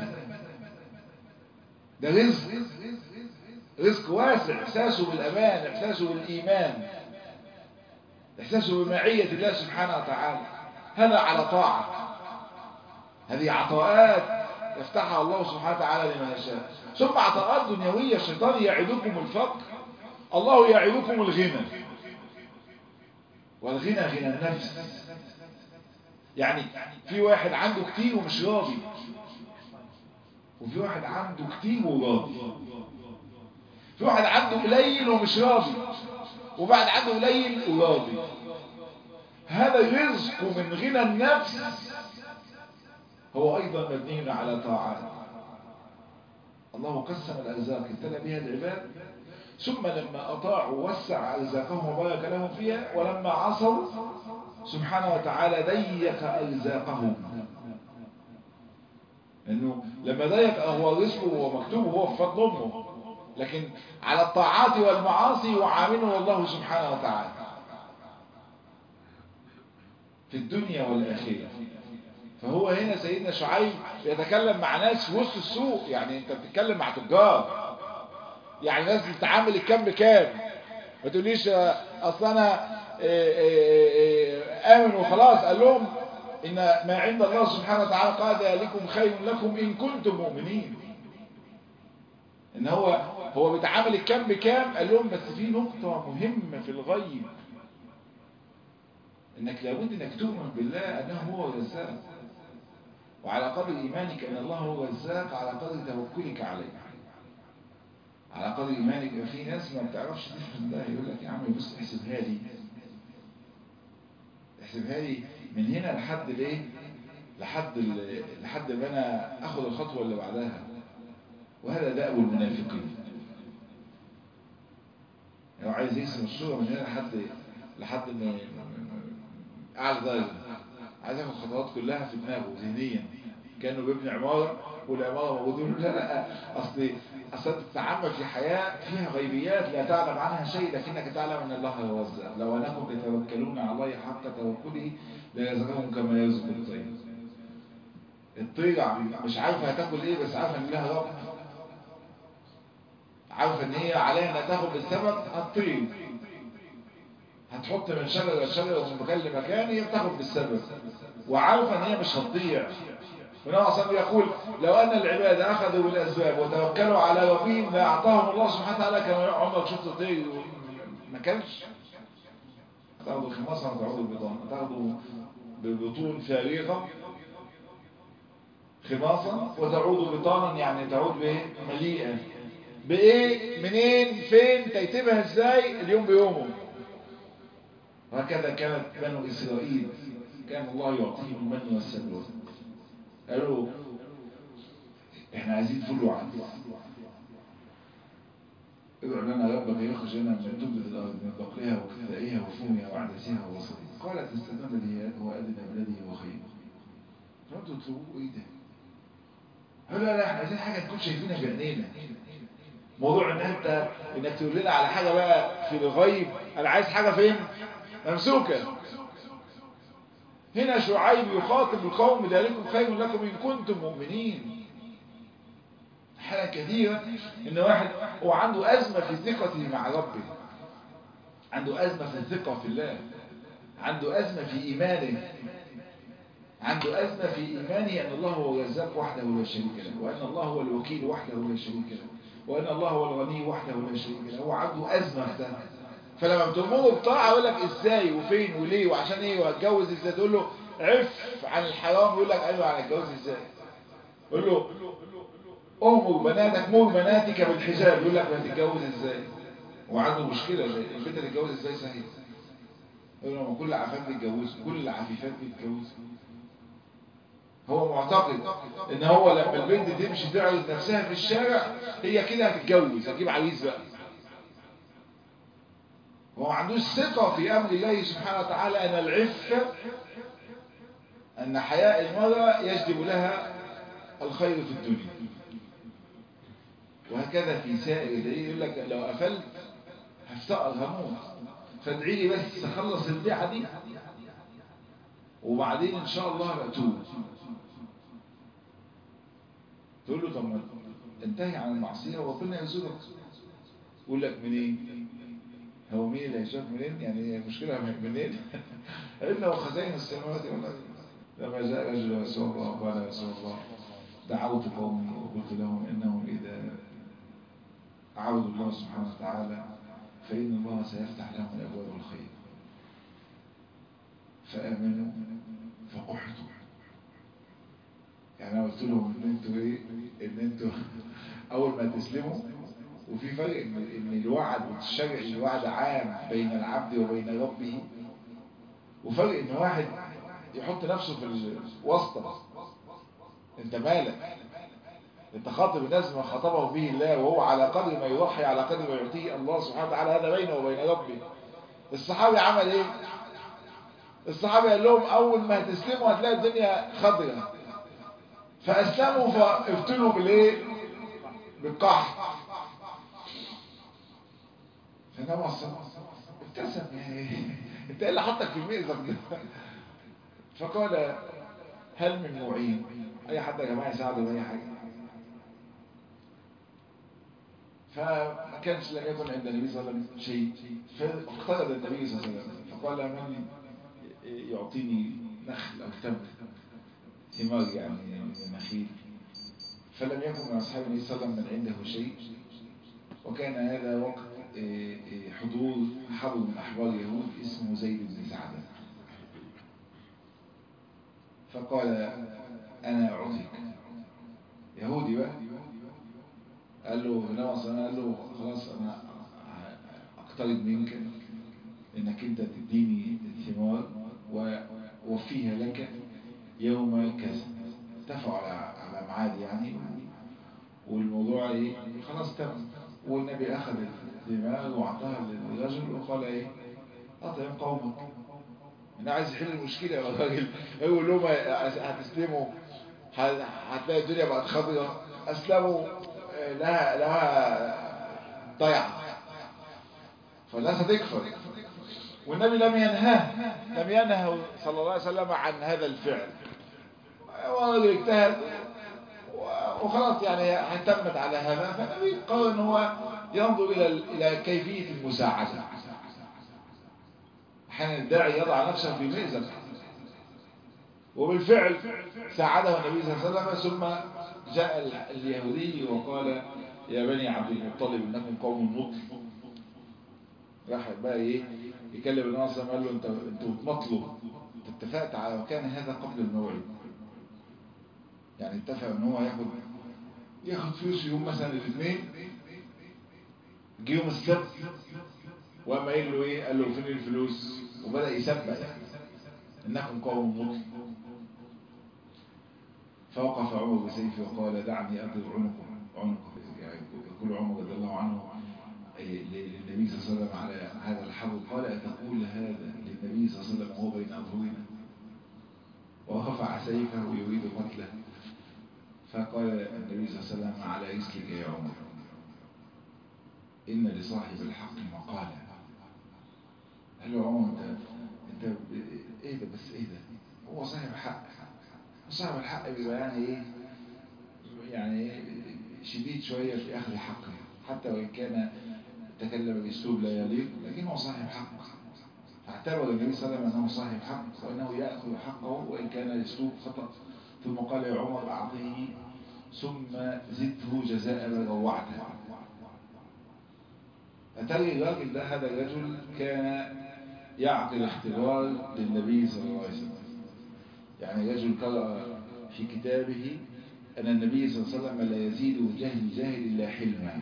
ده رزق رزق واسع إحساسه بالأمان إحساسه بالإيمان إحساسه بمعية الله سبحانه وتعالى هذا على طاعة هذه عطاءات يفتحها الله سبحانه وتعالى لمن يشاء ثم عطاءات دنيوية الشيطان يعدكم الفقر الله يعدكم الغنى والغنى غنى النفس يعني في واحد عنده كتير ومش راضي وفي واحد عنده كتير وراضي في واحد عنده قليل ومش راضي وبعد عنده قليل وراضي هذا الرزق من غنى النفس هو أيضا مبني على طاعات الله قسم الأرزاق ابتلى بها العباد ثم لما أطاعوا وسع أرزاقهم وبارك لهم فيها ولما عصوا سبحانه وتعالى ضيق أرزاقهم لأنه لما ضيق هو رزقه هو مكتوب هو في فضل أمه لكن على الطاعات والمعاصي وعامله الله سبحانه وتعالى في الدنيا والآخرة فهو هنا سيدنا شعيب يتكلم مع ناس في وسط السوق يعني انت بتتكلم مع تجار يعني ناس بتتعامل الكام بكام ما تقوليش اصل انا امن وخلاص قال لهم ان ما عند الله سبحانه وتعالى قال ذلكم خير لكم ان كنتم مؤمنين ان هو هو بيتعامل الكام بكام قال لهم بس في نقطة مهمة في الغيب انك لابد انك تؤمن بالله انه هو الرزاق وعلى قدر ايمانك ان الله هو الرزاق على قدر توكلك عليه على قدر ايمانك في ناس ما بتعرفش تفهم ده يقول لك يا عم بص احسبها لي احسبها لي من هنا لحد الايه لحد ال... لحد ما انا اخد الخطوه اللي بعدها وهذا دأب المنافقين لو عايز يقسم الصوره من هنا لحد لحد ما اعلى درجه عايز ياخد الخطوات كلها في دماغه ذهنيا كانه بيبني عماره والعماره موجوده لا لا اصل اصل تتعامل في حياه فيها غيبيات لا تعلم عنها شيء لكنك تعلم ان الله هو الرزاق لو انكم تتوكلون على الله حق توكله ليرزقكم كما يرزق الطير الطير مش عارفه هتاكل ايه بس عارفه ان لها رب عارفه ان هي عليها انها تاخد بالسبب هتطير هتحط من شجرة لشجرة ومن مكان لمكان هي بتاخد بالسبب وعارفة ان هي مش هتضيع ونوع صلى يقول لو ان العباد اخذوا بالاسباب وتوكلوا على ربهم لاعطاهم الله سبحانه وتعالى كما عمرك شفت طير ما كانش تاخدوا خماسة وتعودوا ببطان تاخدوا ببطون فارغة خماصة وتعود بطانا يعني تعود بايه مليئة بايه منين فين تيتبها ازاي اليوم بيومه وهكذا كانت بنو إسرائيل كان الله يعطيهم المن والسلوى قالوا احنا عايزين فل وعدس ادعو لنا ربك يخرج لنا من تبذ الارض من بقلها وكثائها وفومها وعدسها وبصرها قالت استدام لي هو ادنى بلدي وخير ردوا اطلبوه ايه ده قالوا لا لا احنا عايزين حاجه تكون شايفينها بعينينا موضوع ان انت انك تقول لنا على حاجه بقى في الغيب انا عايز حاجه فين ممسوكة هنا شعيب يخاطب القوم ذلكم خير لكم إن كنتم مؤمنين حالة كثيرة إن واحد هو عنده أزمة في ثقته مع ربه عنده أزمة في الثقة في الله عنده أزمة في إيمانه عنده أزمة في إيمانه أن الله هو الرزاق وحده لا شريك له وأن الله هو الوكيل وحده لا شريك له وأن الله هو الغني وحده لا شريك له هو عنده أزمة في ده فلما بتأمره بطاعة يقول لك إزاي وفين وليه وعشان إيه وهتجوز إزاي تقول له عف عن الحرام يقول لك أيوه عن الجواز إزاي قول له أمر بناتك مر بناتك بالحجاب يقول لك هتتجوز إزاي وعنده مشكلة البنت تتجوز إزاي صحيح يقول له كل العفاف بيتجوزوا كل العفيفات بيتجوزوا هو معتقد ان هو لما البنت تمشي تعرض نفسها في الشارع هي كده هتتجوز هتجيب عريس بقى هو ما عندوش ثقة في امر الله سبحانه وتعالى ان العفة ان حياء المرأة يجلب لها الخير في الدنيا وهكذا في سائر دليل يقول لك لو قفلت هفتقر هموت فادعي لي بس اخلص البيعة دي وبعدين ان شاء الله بأتوب تقول له طب ما انتهي عن المعصية وربنا يرزقك يقول لك منين هو مين اللي هيشوف منين يعني المشكلة منين إنه خزائن السماوات والأرض لما جاء رجل رسول الله قال يا رسول الله دعوت قومي وقلت لهم إنهم إذا عبدوا الله سبحانه وتعالى فإن الله سيفتح لهم أبواب الخير فآمنوا فقحطوا يعني انا قلت لهم ان انتوا ايه ان انتوا اول ما تسلموا وفي فرق ان ان الوعد الشرعي وعد عام بين العبد وبين ربه وفرق ان واحد يحط نفسه في الوسطى انت مالك انت خاطب الناس ما خاطبه به الله وهو على قدر ما يضحي على قدر ما يعطيه الله سبحانه وتعالى هذا بينه وبين ربه الصحابي عمل ايه الصحابي قال لهم اول ما هتسلموا هتلاقي الدنيا خضره فأسلموا فابتلوا بالايه بالقحط فنام الصلاة ابتسم يعني انت ايه اللي حطك في المئزق ده فقال هل من معين اي حد يا جماعه يساعده باي حاجه فما كانش لم يكن عند النبي صلى الله عليه وسلم شيء فاقترب النبي صلى الله عليه وسلم فقال من يعطيني نخل او تمر ثمار يعني نخيل فلم يكن من أصحاب النبي صلى الله عليه وسلم من عنده شيء وكان هذا وقت حضور حبر من أحبار يهود اسمه زيد بن سعدة فقال أنا أعطيك يهودي بقى قال له نوع صلى قال له خلاص أنا أقترب منك إنك أنت تديني الثمار ووفيها لك يوم كذا اتفقوا على على ميعاد يعني والموضوع ايه خلاص تم والنبي اخذ الدماغ واعطاها للرجل وقال ايه اطعم قومك انا عايز يحل المشكله يا راجل يقول لهم هتسلموا هتلاقي الدنيا بقت خضراء اسلموا لها لها ضيعه فالناس هتكفر والنبي لم ينهاه لم ينهى صلى الله عليه وسلم عن هذا الفعل ورجل اجتهد وخلاص يعني اعتمد على هذا فالنبي قال ان هو ينظر الى الى كيفيه المساعده احيانا الداعي يضع نفسه في مئزق وبالفعل ساعده النبي صلى الله عليه وسلم ثم جاء اليهودي وقال يا بني عبد المطلب انكم قوم مطلب راح بقى ايه يكلم النبي صلى الله عليه وسلم قال له انت انتوا بتمطلوا انت اتفقت على وكان هذا قبل الموعد يعني اتفق ان هو ياخد ياخد فلوس يوم مثلا الاثنين جه يوم السبت وقام قايل له ايه قال له فين الفلوس وبدا يسبق يعني انكم قوم مطلب فوقف عمر بسيفه وقال دعني اضرب عنقه عنقه يعني يقول عمر رضي الله عنه للنبي صلى الله عليه وسلم على هذا الحرب قال أتقول هذا للنبي صلى الله عليه وسلم وهو بين أظهرنا ورفع سيفه يريد قتله فقال النبي صلى الله عليه وسلم على رسلك يا عمر إن لصاحب الحق مقالا قال له عمر انت انت ايه ده بس ايه ده هو صاحب حق وصاحب الحق بيبقى يعني ايه يعني شديد شوية في أخذ حقه حتى وإن كان تكلم بأسلوب لا يليق لكن هو صاحب حق فاعتبر النبي صلى الله عليه وسلم أنه صاحب حق وأنه يأخذ حقه وإن كان الأسلوب خطأ ثم قال يا عمر أعطيه ثم زده جزاء ما روعته أتري الراجل ده هذا الرجل كان يعقل اختبار للنبي صلى الله عليه وسلم يعني رجل قرأ في كتابه أن النبي صلى الله عليه وسلم لا يزيد جهل جاهل إلا حلما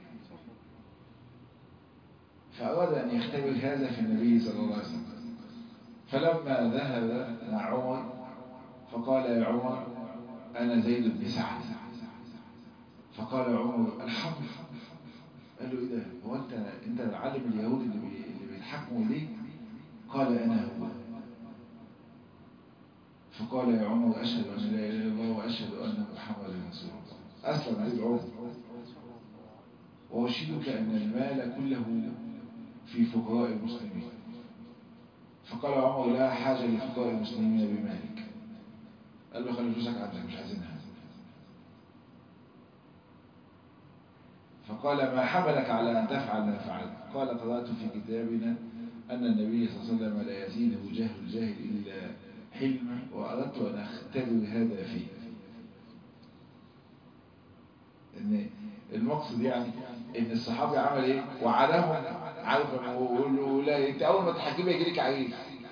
فأراد أن يختبر هذا في النبي صلى الله عليه وسلم فلما ذهب مع عمر فقال يا عمر أنا زيد بن سعد فقال عمر الحمد قال له إيه ده هو أنت أنت عالم اليهود اللي بي اللي بيتحكموا ليه قال أنا هو فقال يا عمر أشهد أن لا إله إلا الله وأشهد أن محمدا رسول الله أسلم عليه عمر وأشهدك أن المال كله في فقراء المسلمين فقال عمر لا حاجة لفقراء المسلمين بمالك قال له خلي فلوسك عندك مش عايزينها فقال ما حملك على أن تفعل ما فعلت قال قرأت في كتابنا أن النبي صلى الله عليه وسلم لا يزيده جهل الجاهل إلا حلما وأردت أن أختبر هذا فيه إن المقصد يعني إن الصحابي عمل إيه وعدهم عارف ويقول له لا أنت أول ما تحكمي يجي لك عريس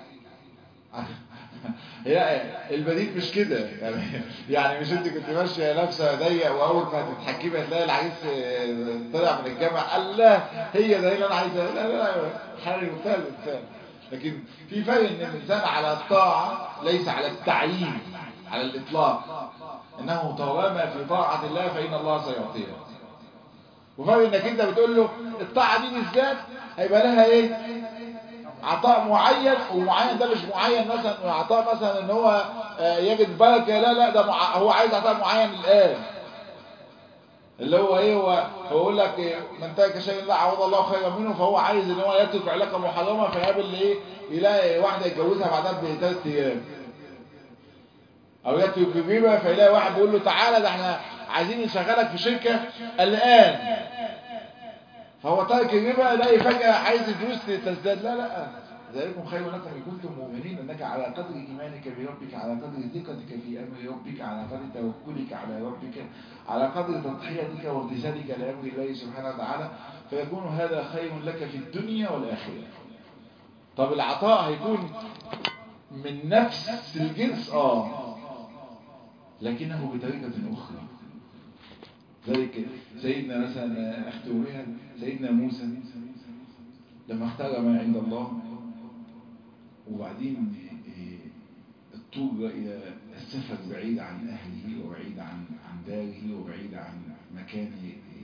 هي البديل مش كده يعني يعني مش انت كنت ماشيه لابسه ضيق واول ما تتحكمي هتلاقي العريس طلع من الجامع قال لا هي ده اللي انا عايزها لا لا لا حاجه مثال مثال لكن في فرق ان الانسان على الطاعه ليس على التعيين على الاطلاق انه طالما في طاعه الله فان الله سيعطيها وفرق انك انت بتقول له الطاعه دي بالذات هيبقى لها ايه عطاء معين ومعين ده مش معين مثلا عطاء مثلا ان هو يجد بركة لا لا ده مع... هو عايز عطاء معين الآن اللي هو ايه هو هو يقول لك إيه من ترك شيء لا عوض الله خيرا منه فهو عايز ان هو يترك علاقة محرمة فيقابل ايه يلاقي واحدة يتجوزها بعدها بثلاث ايام او يترك الربا فيلاقي واحد بيقول له تعالى ده احنا عايزين نشغلك في شركة الآن فهو ترك الربا يلاقي فجأة عايز الفلوس تزداد لا لا ذلكم خير لكم إن كنتم مؤمنين أنك على قدر إيمانك بربك على قدر ثقتك في أمر ربك على قدر توكلك على ربك على قدر تضحيتك وامتثالك لأمر الله سبحانه وتعالى فيكون هذا خير لك في الدنيا والآخرة طب العطاء هيكون من نفس الجنس آه لكنه بطريقة أخرى ذلك سيدنا مثلا أختم بها سيدنا موسى لما اختار ما عند الله وبعدين اضطر إلى السفر بعيد عن أهله وبعيد عن عن داره وبعيد عن مكان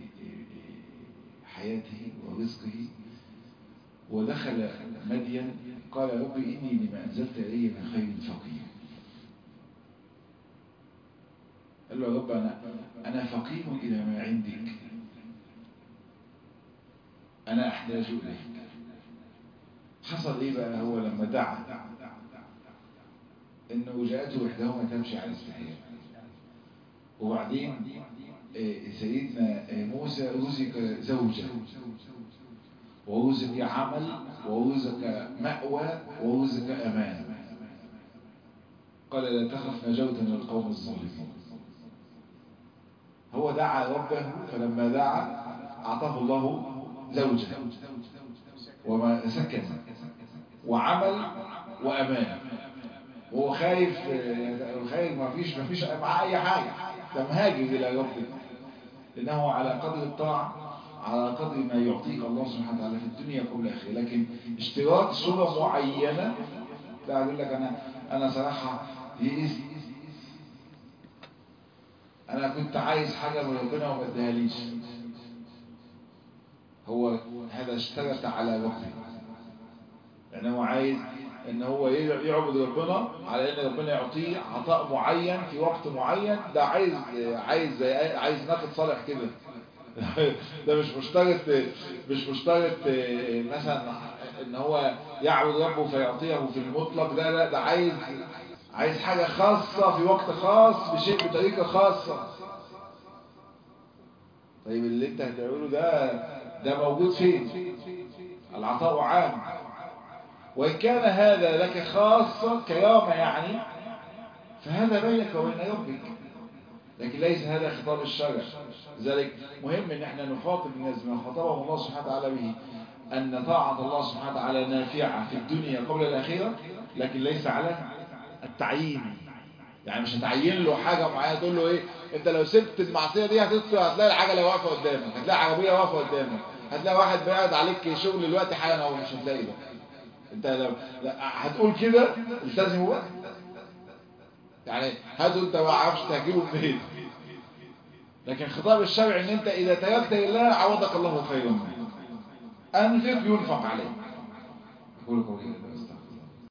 حياته ورزقه ودخل مدين قال ربي إني لما أنزلت إلي من خير فقير قال له يا رب أنا, أنا فقير إلى ما عندك أنا أحتاج إليك حصل إيه بقى هو لما دعا إنه جاءته إحداهما تمشي على استحياء وبعدين سيدنا موسى رزق زوجة ورزق عمل ورزق مأوى ورزق أمان قال لا تخف نجوت من القوم الظالمين هو دعا ربه فلما دعا أعطاه الله زوجة وما سكن وعمل وأمان وهو خايف خايف ما فيش ما فيش معاه أي حاجة ده مهاجر إلى ربه إنه على قدر الطاعة على قدر ما يعطيك الله سبحانه وتعالى في الدنيا قبل الآخرة لكن اشتراط صورة معينة لا أقول لك أنا أنا صراحة يئست انا كنت عايز حاجة من ربنا وما ادهاليش هو هذا اشترط على ربه يعني هو عايز ان هو يعبد ربنا على ان ربنا يعطيه عطاء معين في وقت معين ده عايز عايز عايز ناقد صالح كده ده مش مشترط مش مشترط مثلا ان هو يعبد ربه فيعطيه في المطلق ده لا ده عايز عايز حاجة خاصة في وقت خاص بشيء بطريقة خاصة طيب اللي انت هتعمله ده ده موجود فين العطاء عام وإن كان هذا لك خاصة كرامة يعني فهذا بينك وبين ربك لكن ليس هذا خطاب الشرع لذلك مهم ان احنا نخاطب الناس بما خاطبهم الله سبحانه وتعالى به ان طاعة الله سبحانه وتعالى نافعة في الدنيا قبل الأخيرة لكن ليس على التعيين يعني مش هتعين له حاجة معينة تقول له ايه انت لو سبت المعصية دي هتدخل هتلاقي العجلة واقفة قدامك هتلاقي عربية واقفة قدامك هتلاقي واحد بيعرض عليك شغل دلوقتي حالا او مش هتلاقي ده انت لو لا هتقول كده التزموا بقى يعني هاتوا انت ما اعرفش تهجيبه منين لكن خطاب الشرع ان انت اذا تركت لله عوضك الله خيرا منه انفق ينفق عليك اقول قولي